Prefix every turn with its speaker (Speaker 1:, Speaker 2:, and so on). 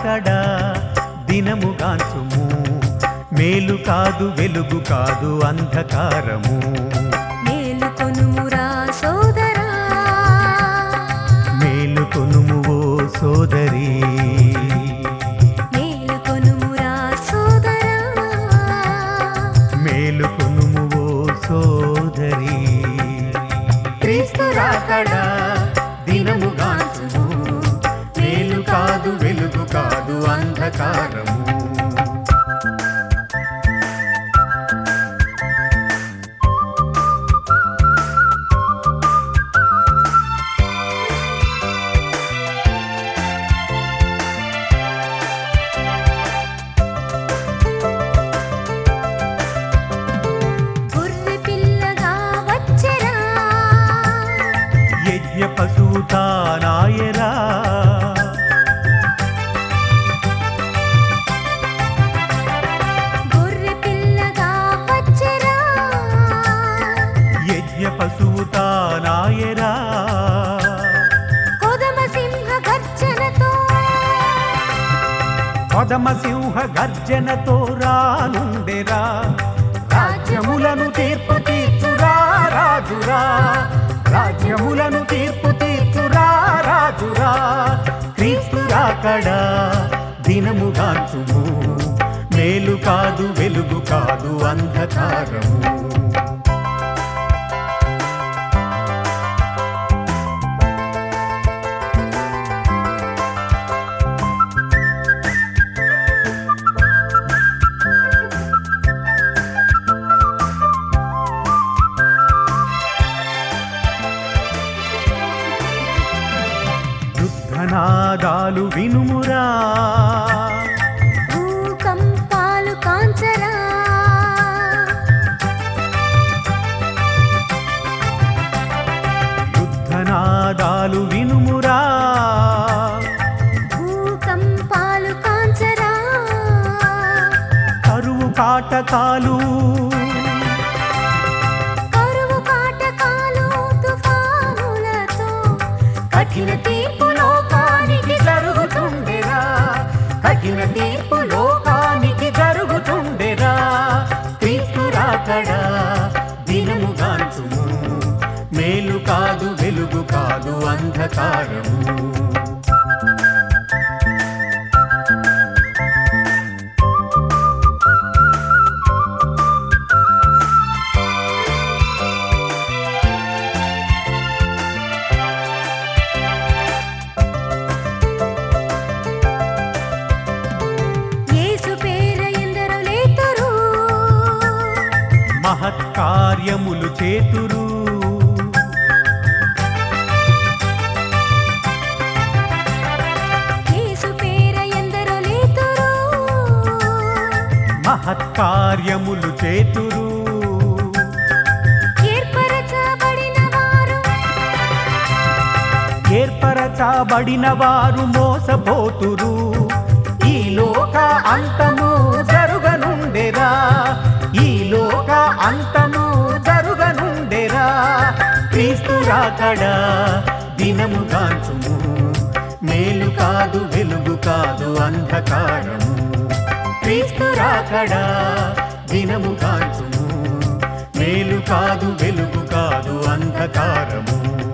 Speaker 1: రాకడా దినము కాంచుము మేలు కాదు వెలుగు కాదు అంధకారము
Speaker 2: మేలుకొనుమురా సోదరా
Speaker 1: మేలుకొనుము ఓ సోదరి
Speaker 2: మేలుకొనుమురా సోదరా
Speaker 1: మేలుకొనుము ఓ సోదరి క్రీస్తు రాకడా దినము కాంచుము మేలు కాదు వెలుగు కాదు అంధకారము
Speaker 2: గొర్రె పిల్లగా వచ్చెరా
Speaker 1: యజ్ఞ పశువు తానాయరా
Speaker 2: గొర్రె పిల్లగా వచ్చెరా
Speaker 1: యజ్ఞ పశువు తానాయరా
Speaker 2: కొదమ సింహ గర్జనతో
Speaker 1: పదమ సింహ గర్జనతో రానుండెరా రాజ్యములను తీర్పు తీర్చురా రాజురా రాజ్యములను తీర్పు తీర్చురా రాజురా క్రీస్తు రాకడా దినము గాంచుము మేలు కాదు వెలుగు కాదు అంధకారము యుద్ధనాదాలు వినుమురా
Speaker 2: భూకంపాలు కాంచరా
Speaker 1: యుద్ధనాదాలు వినుమురా
Speaker 2: భూకంపాలు కాంచరా
Speaker 1: కరువు కాటకాలు
Speaker 2: కరువు కాటకాలు తుఫానులతో కఠిన తీర్పు లోకానికి
Speaker 1: జరుగుతుండెరా కఠిన తీర్పు లోకానికి జరుగుతుండెరా క్రీస్తు రాకడా దినము గాంచుము మేలు కాదు వెలుగు కాదు అంధకారము
Speaker 2: యేసు పేర ఎందరో లేతురు
Speaker 1: మహత్కార్యములు చేతురు
Speaker 2: యేసు పేర ఎందరో లేతురు
Speaker 1: మహత్కార్యములు చేతురు
Speaker 2: ఏర్పరచబడిన వారు
Speaker 1: ఏర్పరచబడిన వారు మోసపోతురు ఈ లోక అంతము జరుగనుండెరా ఈ లోక అంతము జరుగనుండెరా క్రీస్తు రాకడా దినము కాంచుము మేలు కాదు వెలుగు కాదు అంధకారము క్రీస్తు రాకడా దినము కాంచుము మేలు కాదు వెలుగు కాదు అంధకారము